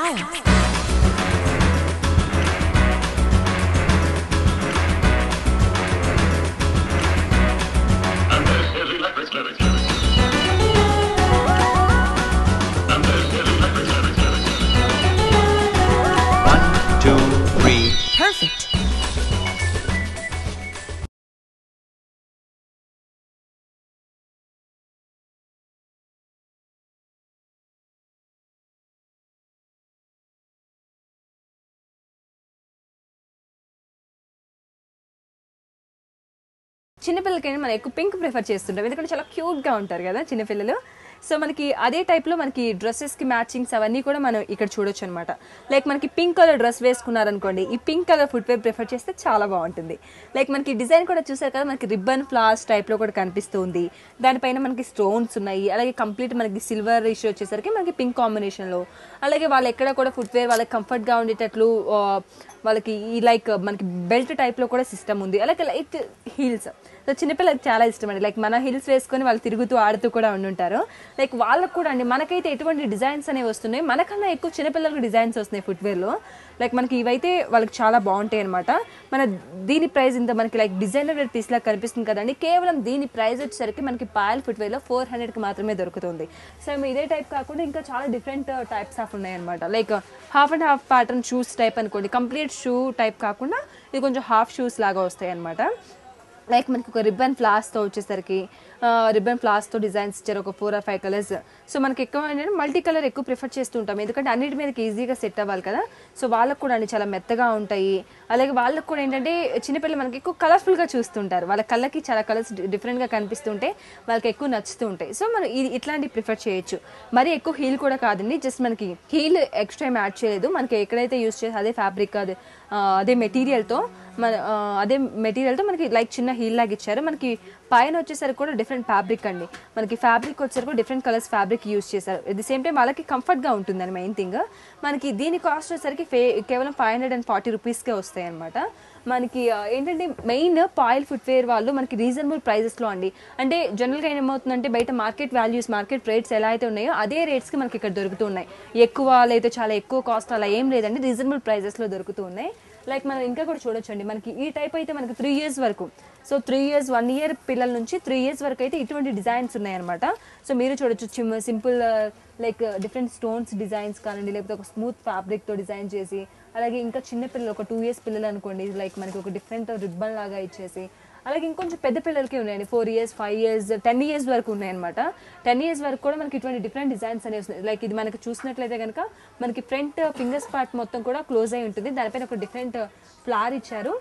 style. And there's his electric lyrics. And there's his electric lyrics. One, two, three. Perfect. చిన్నపిల్లలకైనా మనం ఎక్కువ pink prefer చేస్తుంటాం ఎందుకంటే చాలా క్యూట్గా ఉంటారు కదా చిన్నపిల్లలు సో మనకి అదే టైప్లో మనకి డ్రెస్సెస్కి మ్యాచింగ్స్ అవన్నీ కూడా మనం ఇక్కడ చూడొచ్చు అనమాట లైక్ మనకి పింక్ కలర్ డ్రెస్ వేసుకున్నారనుకోండి ఈ పింక్ కలర్ ఫుట్వేర్ ప్రిఫర్ చేస్తే చాలా బాగుంటుంది లైక్ మనకి డిజైన్ కూడా చూసారు కదా మనకి రిబ్బన్ ఫ్లాస్ టైప్లో కూడా కనిపిస్తుంది దానిపైన మనకి స్టోన్స్ ఉన్నాయి అలాగే కంప్లీట్ మనకి సిల్వర్ ఇష్యూ వచ్చేసరికి మనకి పింక్ కాంబినేషన్లో అలాగే వాళ్ళు ఎక్కడ కూడా ఫుట్వేర్ వాళ్ళకి కంఫర్ట్గా ఉండేటట్లు ఆ, వాళ్ళకి ఈ లైక్ మనకి బెల్ట్ టైప్లో కూడా సిస్టమ్ ఉంది అలాగే లైట్ హీల్స్ సో చిన్నపిల్లలకి చాలా ఇష్టం అండి లైక్ మన హిల్స్ వేసుకొని వాళ్ళు తిరుగుతూ ఆడుతూ కూడా ఉండుంటారు లైక్ వాళ్ళకు కూడా అండి మనకైతే ఎటువంటి డిజైన్స్ అనేవి వస్తున్నాయి మనకన్నా ఎక్కువ చిన్నపిల్లలకు డిజైన్స్ వస్తున్నాయి ఫుట్వేర్లో లైక్ మనకి ఇవైతే వాళ్ళకి చాలా బాగుంటాయి అనమాట మన దీని ప్రైస్ ఇంత మనకి లైక్ డిజైనర్ రేట్ పీస్ లాగా కనిపిస్తుంది కదండి కేవలం దీని ప్రైస్ వచ్చేసరికి మనకి పాయల్ ఫుట్వేర్లో ఫోర్ హండ్రెడ్కి మాత్రమే దొరుకుతుంది సో ఇదే టైప్ కాకుండా ఇంకా చాలా డిఫరెంట్ టైప్స్ ఆఫ్ ఉన్నాయన్నమాట like half and half pattern shoes type అనుకోండి కంప్లీట్ షూ టైప్ కాకుండా ఇది కొంచెం హాఫ్ షూస్ లాగా వస్తాయి అనమాట లైక్ మనకి ఒక రిబ్బన్ ఫ్లాస్తో వచ్చేసరికి రిబ్బన్ ఫ్లాస్తో డిజైన్స్ ఇచ్చారు ఒక four or five colours so మనకి ఎక్కువ ఏంటంటే మల్టీ కలర్ ఎక్కువ ప్రిఫర్ చేస్తూ ఉంటాం ఎందుకంటే అన్నిటి మీదకి ఈజీగా సెట్ అవ్వాలి కదా సో వాళ్ళకు కూడా అండి చాలా మెత్తగా ఉంటాయి అలాగే వాళ్ళకు కూడా ఏంటంటే చిన్నపిల్లలు మనకి ఎక్కువ కలర్ఫుల్గా చూస్తుంటారు వాళ్ళ కళ్ళకి చాలా కలర్స్ డిఫరెంట్గా కనిపిస్తుంటే వాళ్ళకి ఎక్కువ నచ్చుతూ ఉంటాయి సో మనం ఇది ఇట్లాంటివి ప్రిఫర్ చేయొచ్చు మరి ఎక్కువ హీల్ కూడా కాదండి జస్ట్ మనకి హీల్ ఎక్స్ట్రా ఏం యాడ్ చేయలేదు మనకి ఎక్కడైతే యూస్ చేసి అదే ఫ్యాబ్రిక్ అది ఆ, అదే మెటీరియల్తో మన ఆ, అదే మెటీరియల్తో మనకి లైక్ చిన్న హీల్ లాగా ఇచ్చారు మనకి పైన వచ్చేసరికి కూడా డిఫరెంట్ ఫ్యాబ్రిక్ అండి మనకి ఫ్యాబ్రిక్ వచ్చేసరికి కూడా డిఫరెంట్ కలర్స్ ఫ్యాబ్రిక్ యూస్ చేశారు ఎట్ ది సేమ్ టైం వాళ్ళకి కంఫర్ట్గా ఉంటుందని మెయిన్ థింగ్ మనకి దీని కాస్ట్ వచ్చేసరికి ఫే కేవలం ఫైవ్ హండ్రెడ్ అండ్ ఫార్టీ రూపీస్కే వస్తాయి అనమాట మనకి ఆ, ఏంటంటే మెయిన్ పాయిల్ ఫుట్వేర్ వాళ్ళు మనకి రీజనబుల్ ప్రైజెస్లో అండి అంటే జనరల్గా ఏమవుతుందంటే బయట మార్కెట్ వాల్యూస్ మార్కెట్ రేట్స్ ఎలా అయితే ఉన్నాయో అదే రేట్స్కి మనకి ఇక్కడ దొరుకుతూ ఉన్నాయి ఎక్కువ లేదా చాలా ఎక్కువ కాస్ట్ అలా ఏం లేదండి రీజనబుల్ ప్రైజెస్లో దొరుకుతూ ఉన్నాయి లైక్ మనం ఇంకా కూడా చూడొచ్చండి మనకి ఈ టైప్ అయితే మనకి త్రీ ఇయర్స్ వరకు so three years one year పిల్లల నుంచి త్రీ ఇయర్స్ వరకు అయితే ఇటువంటి డిజైన్స్ ఉన్నాయన్నమాట సో మీరు చూడొచ్చు చిమ్ simple like different stones designs కానివ్వండి లేకపోతే ఒక స్మూత్ ఫ్యాబ్రిక్తో డిజైన్ చేసి అలాగే ఇంకా చిన్న పిల్లలు ఒక టూ ఇయర్స్ పిల్లలు అనుకోండి లైక్ మనకి ఒక డిఫరెంట్ రిబ్బన్ లాగా ఇచ్చేసి అలాగే ఇంకొంచెం పెద్ద పిల్లలకి ఉన్నాయండి four years five years ten years వరకు ఉన్నాయన్నమాట టెన్ ఇయర్స్ వరకు కూడా మనకి ఇటువంటి డిఫరెంట్ డిజైన్స్ అనేవి వస్తున్నాయి లైక్ ఇది మనకి చూసినట్లయితే కనుక మనకి ఫ్రంట్ ఫింగర్స్ పార్ట్ మొత్తం కూడా క్లోజ్ అయి ఉంటుంది దానిపైన ఒక డిఫరెంట్ ఫ్లార్ ఇచ్చారు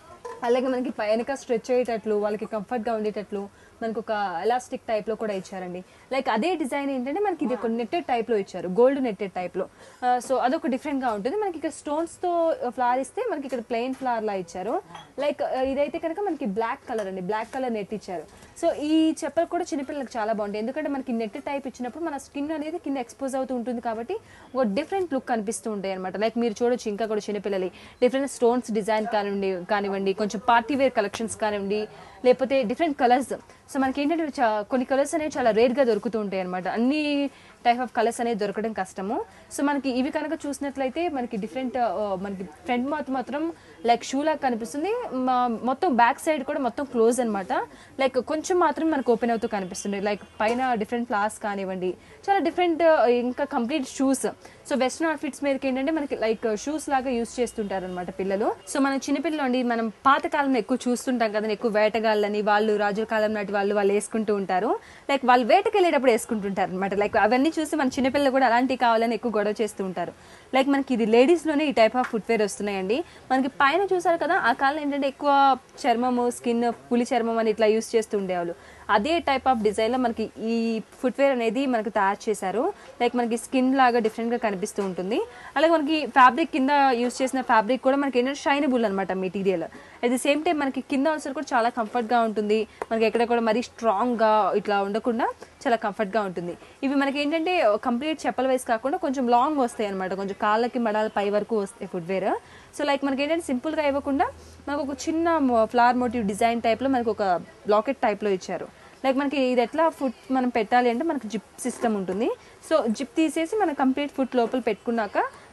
అలాగే మనకి వెనక స్ట్రెచ్ అయ్యేటట్లు వాళ్ళకి కంఫర్ట్గా ఉండేటట్లు మనకు ఒక ఎలాస్టిక్ టైప్లో కూడా ఇచ్చారండి లైక్ అదే డిజైన్ ఏంటంటే మనకి ఇది ఒక నెట్టెడ్ టైప్లో ఇచ్చారు గోల్డ్ నెట్టెడ్ టైప్లో సో అదొక డిఫరెంట్గా ఉంటుంది మనకి ఇక్కడ స్టోన్స్తో ఫ్లవర్ ఇస్తే మనకి ఇక్కడ ప్లెయిన్ ఫ్లవర్ లా ఇచ్చారు లైక్ ఇదైతే కనుక మనకి బ్లాక్ కలర్ అండి బ్లాక్ కలర్ నెట్ ఇచ్చారు సో ఈ చెప్పలు కూడా చిన్నపిల్లలకు చాలా బాగుంటాయి ఎందుకంటే మనకి నెట్ టైప్ ఇచ్చినప్పుడు మన స్కిన్ అనేది కింద ఎక్స్పోజ్ అవుతూ ఉంటుంది కాబట్టి ఒక డిఫరెంట్ లుక్ కనిపిస్తూ ఉంటాయి అనమాట లైక్ మీరు చూడొచ్చు ఇంకా కూడా చిన్నపిల్లలు డిఫరెంట్ స్టోన్స్ డిజైన్ కానివ్వండి కానివ్వండి కొంచెం పార్టీ వేర్ కలెక్షన్స్ కానివ్వండి లేకపోతే డిఫరెంట్ కలర్స్ సో మనకి ఏంటంటే చా- కొన్ని కలర్స్ అనేవి చాలా రేర్గా దొరుకుతూ ఉంటాయి అనమాట అన్ని టైప్ ఆఫ్ కలర్స్ అనేది దొరకడం కష్టము సో మనకి ఇవి కనుక చూసినట్లయితే మనకి డిఫరెంట్ మనకి ఫ్రంట్ మాత్రం మాత్రం లైక్ షూ లాగా కనిపిస్తుంది మా- మొత్తం బ్యాక్ సైడ్ కూడా మొత్తం క్లోజ్ అనమాట లైక్ కొంచెం మాత్రం మనకు ఓపెన్ అవుతూ కనిపిస్తుంది లైక్ పైన డిఫరెంట్ క్లాస్ కానివ్వండి చాలా డిఫరెంట్ ఇంకా complete shoes so western outfits మీదకి ఏంటంటే మనకి లైక్ షూస్ లాగా యూస్ చేస్తుంటారు అనమాట పిల్లలు సో మన చిన్నపిల్లలు అండి మనం పాతకాలంలో ఎక్కువ చూస్తుంటాం కదా ఎక్కువ వేటగాళ్ళని వాళ్ళు రాజుల కాలం నాటి వాళ్ళు వాళ్ళు వేసుకుంటూ ఉంటారు లైక్ వాళ్ళు వేటకి వెళ్ళేటప్పుడు వేసుకుంటుంటారు అనమాట లైక్ అవన్నీ చూసి మన చిన్నపిల్లలు కూడా అలాంటివి కావాలని ఎక్కువ గొడవ చేస్తూ ఉంటారు లైక్ మనకి ఇది లేడీస్లోనే ఈ టైప్ ఆఫ్ ఫుట్వేర్ వస్తున్నాయండి మనకి పైన చూసారు కదా ఆ కాలం ఏంటంటే ఎక్కువ చర్మము స్కిన్ పులి చర్మం అని ఇట్లా యూస్ చేస్తూ ఉండేవాళ్ళు అదే టైప్ ఆఫ్ డిజైన్లో మనకి ఈ ఫుట్వేర్ అనేది మనకు తయారు చేశారు లైక్ మనకి స్కిన్ లాగా డిఫరెంట్గా కనిపిస్తూ ఉంటుంది అలాగే మనకి ఫ్యాబ్రిక్ కింద యూస్ చేసిన ఫ్యాబ్రిక్ కూడా మనకి ఏంటంటే షైనబుల్ అనమాట material at the same time మనకి కింద అవసరం కూడా చాలా కంఫర్ట్గా ఉంటుంది మనకి ఎక్కడ కూడా మరీ స్ట్రాంగ్గా ఇట్లా ఉండకుండా చాలా కంఫర్ట్గా ఉంటుంది ఇవి మనకి ఏంటంటే కంప్లీట్ చెప్పల వైస్ కాకుండా కొంచెం లాంగ్ వస్తాయి అనమాట కొంచెం కాళ్ళకి మడాల పై వరకు వస్తాయి ఫుట్వేర్ సో లైక్ మనకి ఏంటంటే సింపుల్గా ఇవ్వకుండా మనకు ఒక చిన్న ఫ్లవర్ మోటివ్ డిజైన్ టైప్లో మనకు ఒక లాకెట్ టైప్లో ఇచ్చారు లైక్ మనకి ఇది ఎట్లా ఫుట్ మనం పెట్టాలి అంటే మనకి జిప్ సిస్టమ్ ఉంటుంది సో జిప్ తీసేసి మనం కంప్లీట్ ఫుట్ లోపల పెట్టుకున్నాక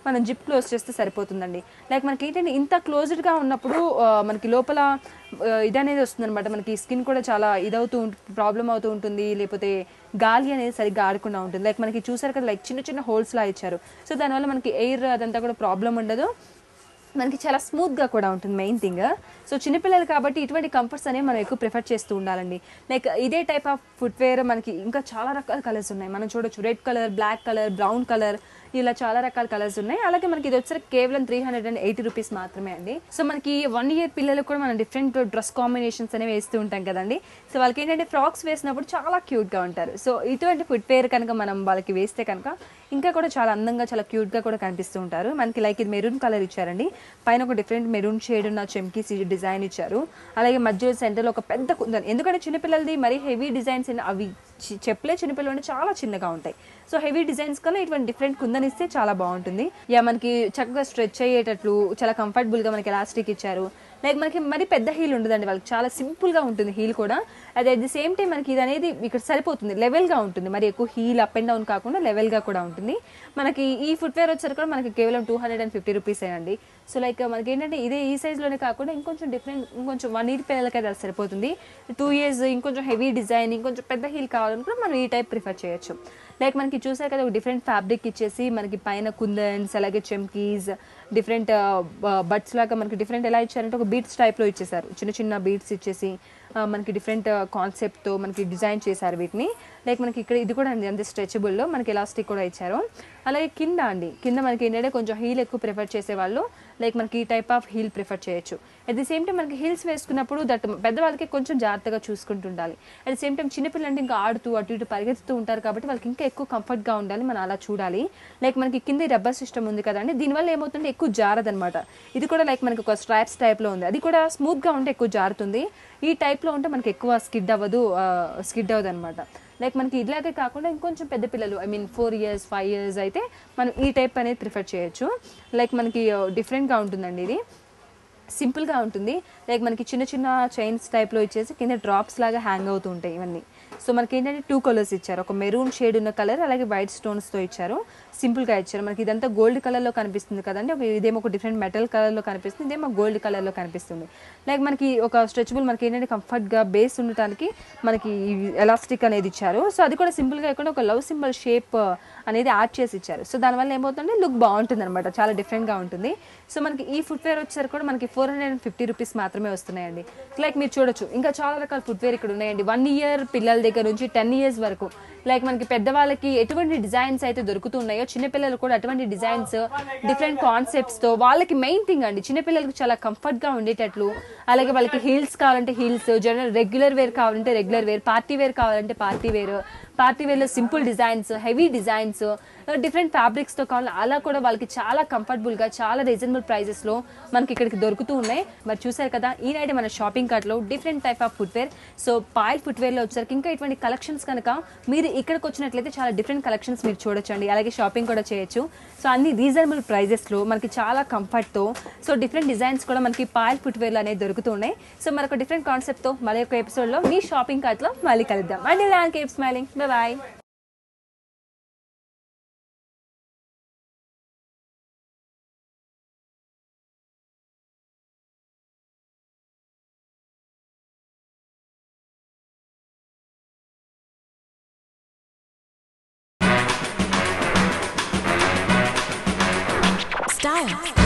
మనం జిప్ క్లోజ్ చేస్తే సరిపోతుందండి లైక్ మనకి ఏంటంటే ఇంత క్లోజ్డ్గా ఉన్నప్పుడు ఆ, మనకి లోపల ఆ, ఇది అనేది వస్తుంది అనమాట మనకి స్కిన్ కూడా చాలా ఇదవుతూ ప్రాబ్లం అవుతూ ఉంటుంది లేకపోతే గాలి అనేది సరిగ్గా ఆడకుండా ఉంటుంది లైక్ మనకి చూసారు కదా లైక్ చిన్న చిన్న హోల్స్ లా ఇచ్చారు సో దానివల్ల మనకి ఎయిర్ అదంతా కూడా ప్రాబ్లం ఉండదు మనకి చాలా స్మూత్గా కూడా ఉంటుంది మెయిన్ థింగ్ సో చిన్నపిల్లలు కాబట్టి ఇటువంటి కంఫర్ట్స్ అనేవి మనం ఎక్కువ ప్రిఫర్ చేస్తూ ఉండాలండి లైక్ ఇదే టైప్ ఆఫ్ ఫుట్వేర్ మనకి ఇంకా చాలా రకాల కలర్స్ ఉన్నాయి మనం చూడొచ్చు red colour black colour brown colour ఇలా చాలా రకాల కలర్స్ ఉన్నాయి అలాగే మనకి ఇది వచ్చేసరికి కేవలం three hundred and eighty rupees మాత్రమే అండి సో మనకి వన్ ఇయర్ పిల్లలకు కూడా మనం డిఫరెంట్ డ్రెస్ కాంబినేషన్స్ అనేవి వేస్తూ ఉంటాం కదండి సో వాళ్ళకి ఏంటంటే ఫ్రాక్స్ వేసినప్పుడు చాలా క్యూట్గా ఉంటారు సో ఇటువంటి ఫుట్వేర్ కనుక మనం వాళ్ళకి వేస్తే కనుక ఇంకా కూడా చాలా అందంగా చాలా క్యూట్గా కూడా కనిపిస్తూ ఉంటారు మనకి లైక్ ఇది మెరూన్ కలర్ ఇచ్చారండి పైన ఒక డిఫరెంట్ మెరూన్ షేడ్ ఉన్న చెమ్కి డిజైన్ ఇచ్చారు అలాగే మధ్య సెంటర్లో ఒక పెద్ద కుందన్ ఎందుకంటే చిన్నపిల్లలది మరీ హెవీ డిజైన్స్ అవి చి- చెప్పులే చిన్నపిల్లలు అంటే చాలా చిన్నగా ఉంటాయి సో హెవీ డిజైన్స్ కన్నా ఇటువంటి డిఫరెంట్ కుందన్ ఇస్తే చాలా బాగుంటుంది యా మనకి చక్కగా స్ట్రెచ్ అయ్యేటట్లు చాలా కంఫర్టబుల్గా మనకి ఎలాస్టిక్ ఇచ్చారు లైక్ మనకి మరి పెద్ద హీల్ ఉండదండి వాళ్ళకి చాలా సింపుల్గా ఉంటుంది హీల్ కూడా అది అట్ ది సేమ్ టైం మనకి ఇది అనేది ఇక్కడ సరిపోతుంది లెవెల్గా ఉంటుంది మరి ఎక్కువ హీల్ అప్ అండ్ డౌన్ కాకుండా లెవెల్గా కూడా ఉంటుంది మనకి ఈ ఫుట్వేర్ వచ్చేసరికి కూడా మనకి కేవలం two hundred and fifty rupees అండి సో లైక్ మనకి ఏంటంటే ఇదే ఈ సైజ్లోనే కాకుండా ఇంకొంచెం డిఫరెంట్ ఇంకొంచెం వన్ ఇయర్ పిల్లలకైతే అది సరిపోతుంది టూ ఇయర్స్ ఇంకొంచెం హెవీ డిజైన్ ఇంకొంచెం పెద్ద హీల్ కావాలనుకుంటే మనం ఈ టైప్ ప్రిఫర్ చేయొచ్చు లైక్ మనకి చూసారు కదా ఒక డిఫరెంట్ ఫ్యాబ్రిక్ ఇచ్చేసి మనకి పైన కుందన్స్ అలాగే చెమ్కీస్ డిఫరెంట్ బట్స్ లాగా మనకి డిఫరెంట్ ఎలా ఇచ్చారంటే ఒక బీట్స్ టైప్లో ఇచ్చేసారు చిన్న చిన్న బీట్స్ ఇచ్చేసి ఆ, మనకి డిఫరెంట్ కాన్సెప్ట్తో మనకి డిజైన్ చేశారు వీటిని లైక్ మనకి ఇక్కడ ఇది కూడా అండి అంతే స్ట్రెచబుల్లో మనకి ఎలాస్టిక్ కూడా ఇచ్చారు అలాగే కింద అండి కింద మనకి ఏంటంటే కొంచెం హీల్ ఎక్కువ ప్రిఫర్ చేసేవాళ్ళు లైక్ మనకి ఈ టైప్ ఆఫ్ హీల్ ప్రిఫర్ చేయొచ్చు అట్ ది సేమ్ టైం మనకి హీల్స్ వేసుకున్నప్పుడు దట్ పెద్దవాళ్ళకి కొంచెం జాగ్రత్తగా చూసుకుంటూ ఉండాలి అట్ ది సేమ్ టైం చిన్నపిల్లలు అంటే ఇంకా ఆడుతూ అటు ఇటు పరిగెత్తుతూ ఉంటారు కాబట్టి వాళ్ళకి ఇంకా ఎక్కువ కంఫర్ట్గా ఉండాలి మనం అలా చూడాలి లైక్ మనకి కింద రబ్బర్ సిస్టమ్ ఉంది కదండి దీనివల్ల ఏమవుతుంటే ఎక్కువ జారదనమాట ఇది కూడా లైక్ మనకి ఒక స్ట్రాప్స్ టైప్లో ఉంది అది కూడా స్మూత్గా ఉంటే ఎక్కువ జారుతుంది ఈ టైప్లో ఉంటే మనకి ఎక్కువ స్కిడ్ అవ్వదు స్కిడ్ అవ్వదు అనమాట లైక్ మనకి ఇలాగే కాకుండా ఇంకొంచెం పెద్ద పిల్లలు I mean four years five years అయితే మనం ఈ టైప్ అనేది ప్రిఫర్ చేయొచ్చు లైక్ మనకి డిఫరెంట్గా ఉంటుందండి ఇది సింపుల్గా ఉంటుంది లైక్ మనకి చిన్న చిన్న చైన్స్ టైప్లో ఇచ్చేసి కింద డ్రాప్స్ లాగా హ్యాంగ్ అవుతూ ఉంటాయి ఇవన్నీ సో మనకి ఏంటంటే టూ కలర్స్ ఇచ్చారు ఒక మెరూన్ షేడ్ ఉన్న కలర్ అలాగే వైట్ స్టోన్స్తో ఇచ్చారు సింపుల్గా ఇచ్చారు మనకి ఇదంతా గోల్డ్ కలర్లో కనిపిస్తుంది కదండి ఒక ఇదేమో ఒక డిఫరెంట్ మెటల్ కలర్లో కనిపిస్తుంది ఇదేమో గోల్డ్ కలర్లో కనిపిస్తుంది లైక్ మనకి ఒక స్ట్రెచబుల్ మనకి ఏంటంటే కంఫర్ట్గా బేస్ ఉండటానికి మనకి ఎలాస్టిక్ అనేది ఇచ్చారు సో అది కూడా సింపుల్గా కాకుండా ఒక లవ్ సింబల్ షేప్ అనేది యాడ్ చేసి ఇచ్చారు సో దానివల్ల ఏమవుతుందంటే లుక్ బాగుంటుంది అనమాట చాలా డిఫరెంట్గా ఉంటుంది సో మనకి ఈ ఫుట్వేర్ వచ్చేసరికి కూడా మనకి four hundred and fifty rupees మాత్రమే వస్తున్నాయండి లైక్ మీరు చూడొచ్చు ఇంకా చాలా రకాల ఫుట్వేర్ ఇక్కడ ఉన్నాయండి వన్ ఇయర్ పిల్లల దగ్గర నుంచి టెన్ ఇయర్స్ వరకు లైక్ మనకి పెద్దవాళ్ళకి ఎటువంటి డిజైన్స్ అయితే దొరుకుతూ ఉన్నాయో చిన్నపిల్లలు కూడా అటువంటి డిజైన్స్ డిఫరెంట్ కాన్సెప్ట్స్తో వాళ్ళకి మెయిన్ థింగ్ అండి చిన్నపిల్లలకి చాలా కంఫర్ట్గా ఉండేటట్లు అలాగే వాళ్ళకి హీల్స్ కావాలంటే హీల్స్ జనరల్ రెగ్యులర్ వేర్ కావాలంటే రెగ్యులర్ వేర్ పార్టీ వేర్ కావాలంటే పార్టీ వేర్ పార్టీ వేర్లో simple designs heavy designs different ఫ్యాబ్రిక్స్తో కావాలి అలా కూడా వాళ్ళకి చాలా కంఫర్టబుల్గా చాలా రీజనబుల్ ప్రైజెస్లో మనకి ఇక్కడికి దొరుకుతూ ఉన్నాయి మరి చూసారు కదా ఈనాటి మన షాపింగ్ కార్ట్లో different type of footwear so పాయిల్ ఫుట్వేర్లో వచ్చేసరికి ఇంకా ఇటువంటి కలెక్షన్స్ కనుక మీరు ఇక్కడికి వచ్చినట్లయితే చాలా డిఫరెంట్ కలెక్షన్స్ మీరు చూడొచ్చండి అలాగే షాపింగ్ కూడా చేయొచ్చు సో అన్ని రీజనబుల్ ప్రైజెస్లో మనకి చాలా కంఫర్ట్తో సో డిఫరెంట్ డిజైన్స్ కూడా మనకి పాయిల్ ఫుట్వేర్లు అనేది దొరుకుతూ ఉన్నాయి సో మరొక డిఫరెంట్ కాన్సెప్ట్తో మళ్ళీ ఒక ఎపిసోడ్లో మీ షాపింగ్ కార్ట్లో మళ్ళీ కలుద్దాం అండ్ ఇలా కీప్ స్మైలింగ్ బాయ్ Style.